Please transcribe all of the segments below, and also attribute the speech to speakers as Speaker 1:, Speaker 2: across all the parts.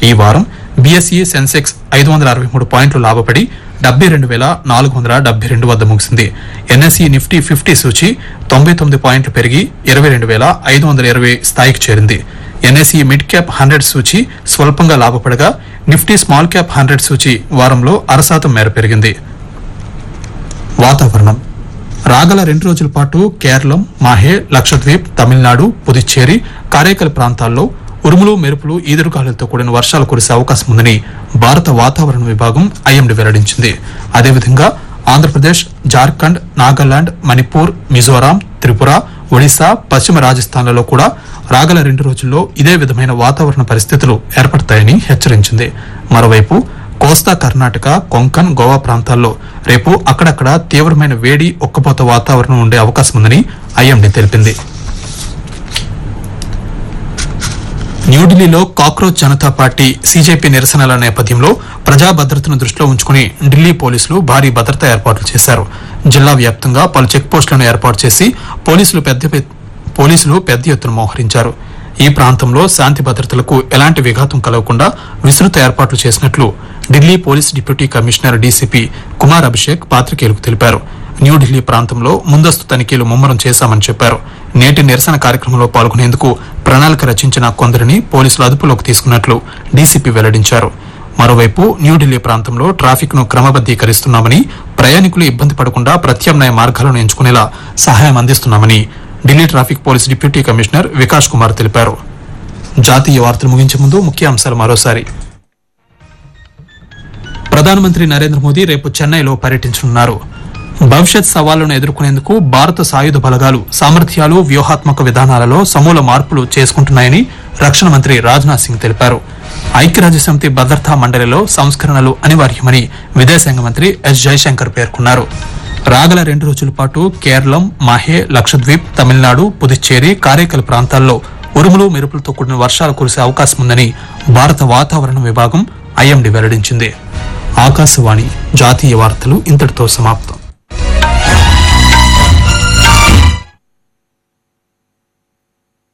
Speaker 1: ఈ వారం బీఎస్ఈ సెన్సెక్స్ ఐదు వందల అరవై మూడు పాయింట్లు లాభపడి డెబ్బై రెండు వేల నాలుగు వందల డెబ్బై రెండు వద్ద ముగిసింది ఎన్ఎస్ఈ నిఫ్టీ ఫిఫ్టీ సూచి తొంభై తొమ్మిది పాయింట్లు పెరిగి ఇరవై రెండు వేల ఐదు వందల ఇరవై స్థాయికి చేరింది ఎన్ఎస్ఈ మిడ్ క్యాప్ హండ్రెడ్ సూచి స్వల్పంగా లాభపడగా నిఫ్టీ స్మాల్ క్యాప్ హండ్రెడ్ సూచి వారంలో అరశాతం మేర పెరిగింది వాతావరణం రాగల రెండు రోజుల పాటు కేరళం మాహే లక్షద్వీప్ తమిళనాడు పుదుచ్చేరి కారైకల్ ప్రాంతాల్లో ఉరుములు మెరుపులు ఈదురుగాలులతో కూడిన వర్షాలు కురిసే అవకాశం ఉందని భారత వాతావరణ విభాగం ఐఎండీ వెల్లడించింది అదేవిధంగా ఆంధ్రప్రదేశ్ జార్ఖండ్ నాగాలాండ్ మణిపూర్ మిజోరాం త్రిపుర ఒడిశా పశ్చిమ రాజస్థాన్లలో కూడా రాగల రెండు రోజుల్లో ఇదే విధమైన వాతావరణ పరిస్థితులు ఏర్పడతాయని హెచ్చరించింది మరోవైపు కోస్తా కర్ణాటక కొంకన్ గోవా ప్రాంతాల్లో రేపు అక్కడక్కడ తీవ్రమైన వేడి ఒక్కపోత వాతావరణం ఉండే అవకాశం ఉందని ఐఎండీ తెలిపింది న్యూఢిల్లీలో కాక్రోచ్ జనతా పార్టీ సీజేపీ నిరసనల నేపథ్యంలో ప్రజా భద్రతను దృష్టిలో ఉంచుకుని ఢిల్లీ పోలీసులు భారీ భద్రతా ఏర్పాట్లు చేశారు జిల్లా వ్యాప్తంగా పలు చెక్ పోస్టులను ఏర్పాటు చేసి పోలీసులు పెద్ద ఎత్- పోలీసులు పెద్ద ఎత్తున మోహరించారు ఈ ప్రాంతంలో శాంతి భద్రతలకు ఎలాంటి విఘాతం కలగకుండా విస్తృత ఏర్పాట్లు చేసినట్లు Delhi police deputy commissioner DCP Kumar Abhishek పాత్రికేయులకు తెలిపారు న్యూఢిల్లీ ప్రాంతంలో ముందస్తు తనిఖీలు ముమ్మరం చేశామని చెప్పారు నేటి నిరసన కార్యక్రమంలో పాల్గొనేందుకు ప్రణాళిక రచించిన కొందరిని పోలీసులు అదుపులోకి తీసుకున్నట్లు డీసీపీ వెల్లడించారు మరోవైపు న్యూఢిల్లీ ప్రాంతంలో ట్రాఫిక్ ను క్రమబద్దీకరిస్తున్నామని ప్రయాణికులు ఇబ్బంది పడకుండా ప్రత్యామ్నాయ మార్గాలను ఎంచుకునేలా సహాయం అందిస్తున్నామని Delhi traffic police deputy commissioner Vikas Kumar తెలిపారు జాతీయ వార్తలు ముగించే ముందు ముఖ్య అంశాలు మరోసారి ప్రధానమంత్రి నరేంద్ర మోదీ రేపు చెన్నైలో పర్యటించనున్నారు భవిష్యత్ సవాళ్లను ఎదుర్కొనేందుకు భారత సాయుధ బలగాలు సామర్థ్యాలు వ్యూహాత్మక విధానాలలో సమూల మార్పులు చేసుకుంటున్నాయని రక్షణ మంత్రి రాజ్నాథ్ సింగ్ తెలిపారు ఐక్యరాజ్యసమితి భద్రతా మండలిలో సంస్కరణలు అనివార్యమని విదేశాంగ మంత్రి ఎస్ జయశంకర్ పేర్కొన్నారు రాగల రెండు రోజుల పాటు కేరళం మాహే లక్షద్వీప్ తమిళనాడు పుదుచ్చేరి కారైకల్ ప్రాంతాల్లో ఉరుములు మెరుపులతో కూడిన వర్షాలు కురిసే అవకాశం ఉందని భారత వాతావరణ విభాగం ఐఎండీ వెల్లడించింది ఆకాశవాణి జాతీయ వార్తలు ఇంతటితో సమాప్తం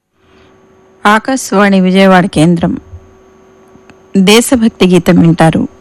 Speaker 2: ఆకాశవాణి విజయవాడ కేంద్రం దేశభక్తి గీతం వింటారు